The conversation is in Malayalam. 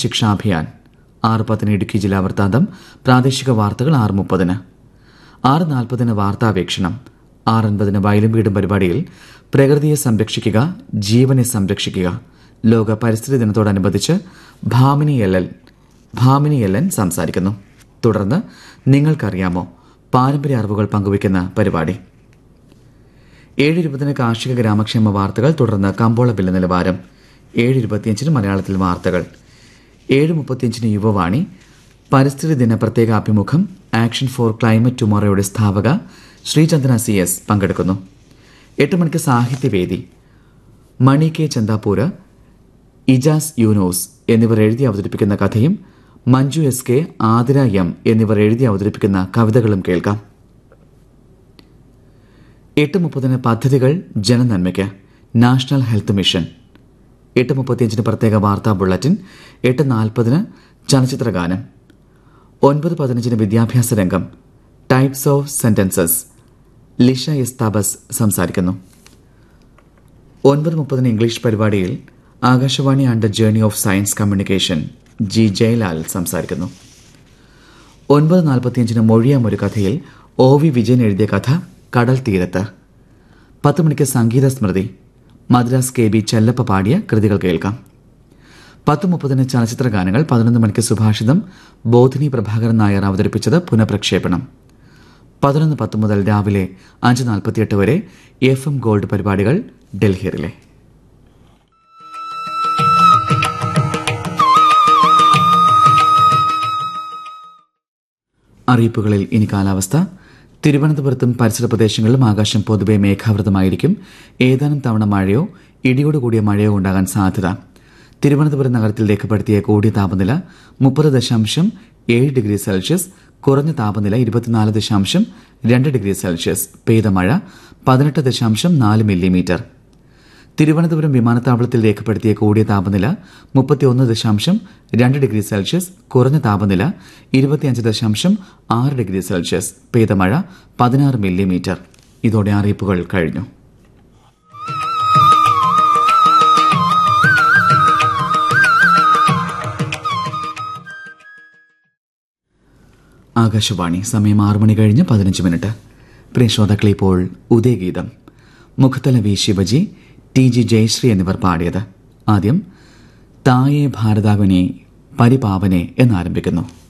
ശിക്ഷാ അഭിയാൻ ആറ് പത്തിന് ഇടുക്കി ജില്ലാ വൃത്താന്തം പ്രാദേശിക വാർത്തകൾ ആറ് മുപ്പതിന് ആറ് നാൽപ്പതിന് വാർത്താവേക്ഷണം ആറ് അൻപതിന് വയലും വീടും പരിപാടിയിൽ പ്രകൃതിയെ സംരക്ഷിക്കുക ജീവനെ സംരക്ഷിക്കുക ലോക പരിസ്ഥിതി ദിനത്തോടനുബന്ധിച്ച് Bhamini L L Bhamini L N സംസാരിക്കുന്നു തുടർന്ന് നിങ്ങൾക്കറിയാമോ പാരമ്പര്യ അറിവുകൾ പങ്കുവയ്ക്കുന്ന പരിപാടി ഏഴ് ഇരുപതിന് കാർഷിക ഗ്രാമക്ഷേമ വാർത്തകൾ തുടർന്ന് കമ്പോള വില നിലവാരം ഏഴ് ഇരുപത്തിയഞ്ചിന് മലയാളത്തിൽ വാർത്തകൾ ഏഴ് മുപ്പത്തിയഞ്ചിന് യുവവാണി പരിസ്ഥിതി ദിന പ്രത്യേക അഭിമുഖം ആക്ഷൻ ഫോർ ക്ലൈമറ്റ് ടുമോറോയുടെ സ്ഥാപക ശ്രീചന്ദ്ര സി എസ് പങ്കെടുക്കുന്നു എട്ട് മണിക്ക് സാഹിത്യവേദി മണി കെ ചന്ദാപൂര ഇജാസ് യൂനോസ് എന്നിവർ എഴുതി അവതരിപ്പിക്കുന്ന കഥയും Manju S K Athira M എന്നിവർ എഴുതി അവതരിപ്പിക്കുന്ന കവിതകളും കേൾക്കാം എട്ട് മുപ്പതിന് പദ്ധതികൾ ജനനന്മയ്ക്ക് നാഷണൽ ഹെൽത്ത് മിഷൻ എട്ട് മുപ്പത്തിയഞ്ചിന് പ്രത്യേക വാർത്താ ബുള്ളറ്റിൻ എട്ട് നാൽപ്പതിന് ചലച്ചിത്ര ഗാനം ഒൻപത് പതിനഞ്ചിന് വിദ്യാഭ്യാസ രംഗം types of sentences Lisha S Thabas സംസാരിക്കുന്നു ഒൻപത് മുപ്പതിന് ഇംഗ്ലീഷ് പരിപാടിയിൽ Akashvani and journey of science communication G Jayalal സംസാരിക്കുന്നു ഒൻപത് നാൽപ്പത്തിയഞ്ചിന് മൊഴിയാം ഒരു കഥയിൽ ഒ വി വിജയൻ എഴുതിയ കഥ കടൽ തീരത്ത് പത്ത് മണിക്ക് സംഗീത സ്മൃതി മദ്രാസ് കെ ബി ചെല്ലപ്പ പാടിയ കൃതികൾ കേൾക്കാം പത്ത് മുപ്പതിന് ചലച്ചിത്ര ഗാനങ്ങൾ പതിനൊന്ന് മണിക്ക് സുഭാഷിതം ബോധിനി പ്രഭാകരൻ നായർ അവതരിപ്പിച്ചത് പുനഃപ്രക്ഷേപണം പതിനൊന്ന് പത്ത് മുതൽ രാവിലെ അഞ്ച് നാൽപ്പത്തിയെട്ട് വരെ എഫ് എം ഗോൾഡ് പരിപാടികൾ ഡൽഹിയിലെ അറിയിപ്പുകളിൽ ഇനി കാലാവസ്ഥ തിരുവനന്തപുരത്തും പരിസര പ്രദേശങ്ങളിലും ആകാശം പൊതുവെ മേഘാവൃതമായിരിക്കും ഏതാനും തവണ മഴയോ ഇടിയോട് കൂടിയ മഴയോ ഉണ്ടാകാൻ സാധ്യത തിരുവനന്തപുരം നഗരത്തിൽ രേഖപ്പെടുത്തിയ കൂടിയ താപനില മുപ്പത് ദശാംശം ഏഴ് ഡിഗ്രി സെൽഷ്യസ് കുറഞ്ഞ താപനില ഇരുപത്തിനാല് ദശാംശം രണ്ട് ഡിഗ്രി സെൽഷ്യസ് പെയ്ത മഴ പതിനെട്ട് ദശാംശം നാല് മില്ലിമീറ്റർ തിരുവനന്തപുരം വിമാനത്താവളത്തിൽ രേഖപ്പെടുത്തിയ കൂടിയ താപനില മുപ്പത്തിയൊന്ന് ദശാംശം രണ്ട് ഡിഗ്രി സെൽഷ്യസ് കുറഞ്ഞ താപനില ഇരുപത്തിയഞ്ച് ദശാംശം ആറ് ഡിഗ്രി സെൽഷ്യസ് പെയ്ത മഴ പതിനാറ് മില്ലിമീറ്റർ ഇതോടെ അറിയിപ്പുകൾ കഴിഞ്ഞു ആകാശവാണി സമയം ആറു മണി കഴിഞ്ഞ് പതിനഞ്ച് മിനിറ്റ് പ്രിയ ശ്രോതാക്കളെ ഇപ്പോൾ Udayageetham Mukhathala V Sivaji T G Jayasree എന്നിവർ പാടിയത് ആദ്യം തായേ ഭാരതാവിനെ പരിപാവനെ എന്നാരംഭിക്കുന്നു